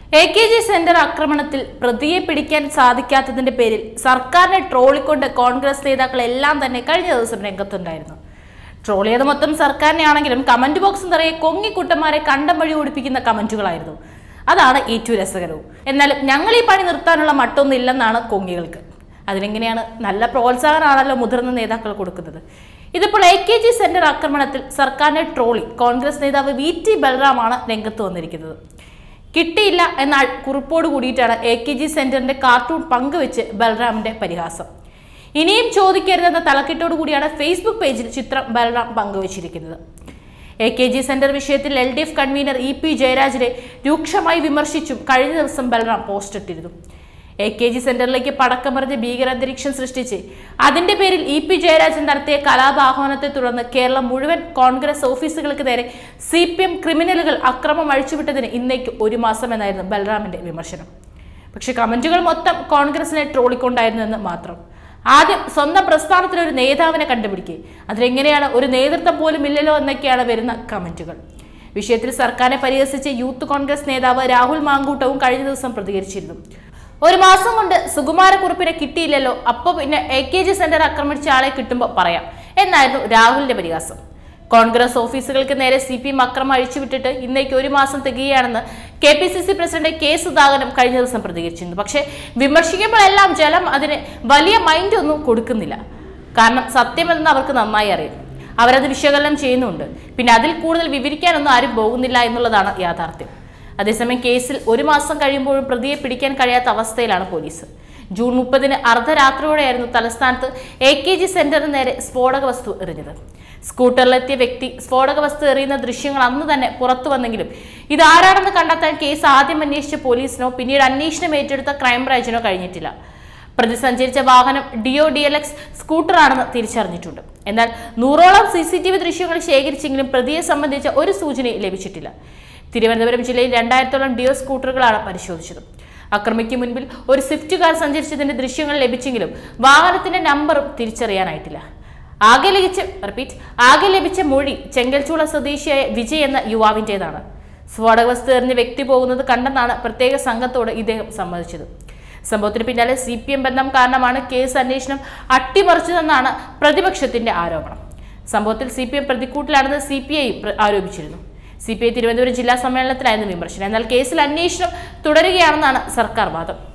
A K G centre ആക്രമണത്തിൽ പ്രതിയെ പിടിക്കാൻ സാധിക്കാത്തതിന്റെ പേരിൽ സർക്കാരിനെ ട്രോളിക്കൊണ്ട് കോൺഗ്രസ് നേതാക്കൾ എല്ലാം തന്നെ കഴിഞ്ഞ ദിവസം രംഗത്തുണ്ടായിരുന്നു ട്രോളിയത് മൊത്തം സർക്കാരിനെ ആണെങ്കിലും കമന്റ് ബോക്സ് നിറയെ കൊങ്ങിക്കുട്ടന്മാരെ കണ്ടം വഴി ഓടിപ്പിക്കുന്ന കമന്റുകളായിരുന്നു അതാണ് ഏറ്റവും രസകരവും എന്നാലും ഞങ്ങൾ ഈ പണി നിർത്താനുള്ള മട്ടൊന്നും ഇല്ലെന്നാണ് കൊങ്ങികൾക്ക് അതിനെങ്ങനെയാണ് നല്ല പ്രോത്സാഹനമാണല്ലോ മുതിർന്ന നേതാക്കൾ കൊടുക്കുന്നത് ഇതിപ്പോൾ എ കെ ജി സെന്റർ ആക്രമണത്തിൽ സർക്കാരിനെ ട്രോളി കോൺഗ്രസ് നേതാവ് വി ടി ബൽറാമാണ് രംഗത്ത് വന്നിരിക്കുന്നത് കിട്ടിയില്ല എന്ന കുറിപ്പോട് കൂടിയിട്ടാണ് എ കെ ജി സെന്ററിന്റെ കാർട്ടൂൺ പങ്കുവെച്ച് ബൽറാമിന്റെ പരിഹാസം ഇനിയും ചോദിക്കരുതെന്ന തലക്കെട്ടോടു കൂടിയാണ് ഫേസ്ബുക്ക് പേജിൽ ചിത്രം ബൽറാം പങ്കുവച്ചിരിക്കുന്നത് എ കെ ജി സെന്റർ വിഷയത്തിൽ L D F convener E P ജയരാജനെ രൂക്ഷമായി വിമർശിച്ചും കഴിഞ്ഞ ദിവസം ബൽറാം പോസ്റ്റ് ഇട്ടിരുന്നു എ കെ ജി സെന്ററിലേക്ക് പടക്കമറിഞ്ഞ് ഭീകരാന്തരീക്ഷം സൃഷ്ടിച്ച് അതിന്റെ പേരിൽ ഇ പി ജയരാജൻ നടത്തിയ കലാപാഹ്വാനത്തെ തുടർന്ന് കേരളം മുഴുവൻ കോൺഗ്രസ് ഓഫീസുകൾക്ക് നേരെ സി പി എം ക്രിമിനലുകൾ അക്രമം അഴിച്ചുവിട്ടതിന് ഇന്നേക്ക് ഒരു മാസം എന്നായിരുന്നു ബൽറാമിന്റെ വിമർശനം പക്ഷെ കമന്റുകൾ മൊത്തം കോൺഗ്രസിനെ ട്രോളിക്കൊണ്ടായിരുന്നു എന്ന് മാത്രം ആദ്യം സ്വന്തം പ്രസ്ഥാനത്തിൽ ഒരു നേതാവിനെ കണ്ടുപിടിക്കുക അതിലെങ്ങനെയാണ് ഒരു നേതൃത്വം പോലും ഇല്ലല്ലോ എന്നൊക്കെയാണ് വരുന്ന കമന്റുകൾ വിഷയത്തിൽ സർക്കാരിനെ പരിഹസിച്ച യൂത്ത് കോൺഗ്രസ് നേതാവ് രാഹുൽ മാങ്കൂട്ടവും കഴിഞ്ഞ ദിവസം പ്രതികരിച്ചിരുന്നു ഒരു മാസം കൊണ്ട് സുകുമാരക്കുറുപ്പിനെ കിട്ടിയില്ലല്ലോ അപ്പോൾ പിന്നെ എ കെ ജി സെന്റർ ആക്രമിച്ച ആളെ കിട്ടുമ്പോൾ പറയാം എന്നായിരുന്നു രാഹുലിന്റെ പരിഹാസം കോൺഗ്രസ് ഓഫീസുകൾക്ക് നേരെ സി പി എം അക്രമം അഴിച്ചുവിട്ടിട്ട് ഇന്നേക്ക് ഒരു മാസം തികയാണെന്ന് K P C C president K Sudhakaran കഴിഞ്ഞ ദിവസം പ്രതികരിച്ചിരുന്നു പക്ഷേ വിമർശിക്കുമ്പോഴെല്ലാം ജലം അതിന് വലിയ മൈൻഡ് ഒന്നും കൊടുക്കുന്നില്ല കാരണം സത്യമെന്ന് അവർക്ക് നന്നായി അറിയാം അവരത് വിശകലനം ചെയ്യുന്നുണ്ട് പിന്നെ അതിൽ കൂടുതൽ വിവരിക്കാനൊന്നും ആരും പോകുന്നില്ല എന്നുള്ളതാണ് യാഥാർത്ഥ്യം അതേസമയം കേസിൽ ഒരു മാസം കഴിയുമ്പോഴും പ്രതിയെ പിടിക്കാൻ കഴിയാത്ത അവസ്ഥയിലാണ് പോലീസ് ജൂൺ മുപ്പതിന് അർദ്ധരാത്രിയോടെയായിരുന്നു തലസ്ഥാനത്ത് എ കെ ജി സെന്ററിന് നേരെ സ്ഫോടക വസ്തു എറിഞ്ഞത് സ്കൂട്ടറിലെത്തിയ വ്യക്തി സ്ഫോടക വസ്തു എറിയുന്ന ദൃശ്യങ്ങൾ അന്ന് തന്നെ പുറത്തു വന്നെങ്കിലും ഇതാരാണെന്ന് കണ്ടെത്താൻ കേസ് ആദ്യം അന്വേഷിച്ച പോലീസിനോ പിന്നീട് അന്വേഷണം ഏറ്റെടുത്ത ക്രൈംബ്രാഞ്ചിനോ കഴിഞ്ഞിട്ടില്ല പ്രതി സഞ്ചരിച്ച വാഹനം ഡിഒ ഡി എൽ എക്സ് സ്കൂട്ടറാണെന്ന് തിരിച്ചറിഞ്ഞിട്ടുണ്ട് എന്നാൽ നൂറോളം സി സി ടി വി ദൃശ്യങ്ങൾ ശേഖരിച്ചെങ്കിലും പ്രതിയെ സംബന്ധിച്ച ഒരു സൂചനയും ലഭിച്ചിട്ടില്ല തിരുവനന്തപുരം ജില്ലയിൽ രണ്ടായിരത്തോളം ഡിയോ സ്കൂട്ടറുകളാണ് പരിശോധിച്ചത് അക്രമിക്ക് മുൻപിൽ ഒരു സ്വിഫ്റ്റ് കാർ സഞ്ചരിച്ചതിന്റെ ദൃശ്യങ്ങൾ ലഭിച്ചെങ്കിലും വാഹനത്തിന്റെ നമ്പറും തിരിച്ചറിയാനായിട്ടില്ല ആകെ ലഭിച്ച റിപ്പീറ്റ് ആകെ ലഭിച്ച മൊഴി ചെങ്കൽച്ചൂള സ്വദേശിയായ വിജയ് എന്ന യുവാവിൻ്റെതാണ് സ്ഫോടക വസ്തു എറിഞ്ഞ് വ്യക്തി പോകുന്നത് കണ്ടെന്നാണ് പ്രത്യേക സംഘത്തോട് ഇദ്ദേഹം സമ്മതിച്ചത് സംഭവത്തിന് പിന്നാലെ സി പി എം ബന്ധം കാരണമാണ് കേസ് അന്വേഷണം അട്ടിമറിച്ചതെന്നാണ് പ്രതിപക്ഷത്തിന്റെ ആരോപണം സംഭവത്തിൽ സി പി എം പ്രതിക്കൂട്ടിലാണെന്ന് സി പി ഐ ആരോപിച്ചിരുന്നു സി പി ഐ തിരുവനന്തപുരം ജില്ലാ സമ്മേളനത്തിലായിരുന്നു വിമർശനം എന്നാൽ കേസിൽ അന്വേഷണം തുടരുകയാണെന്നാണ് സർക്കാർ വാദം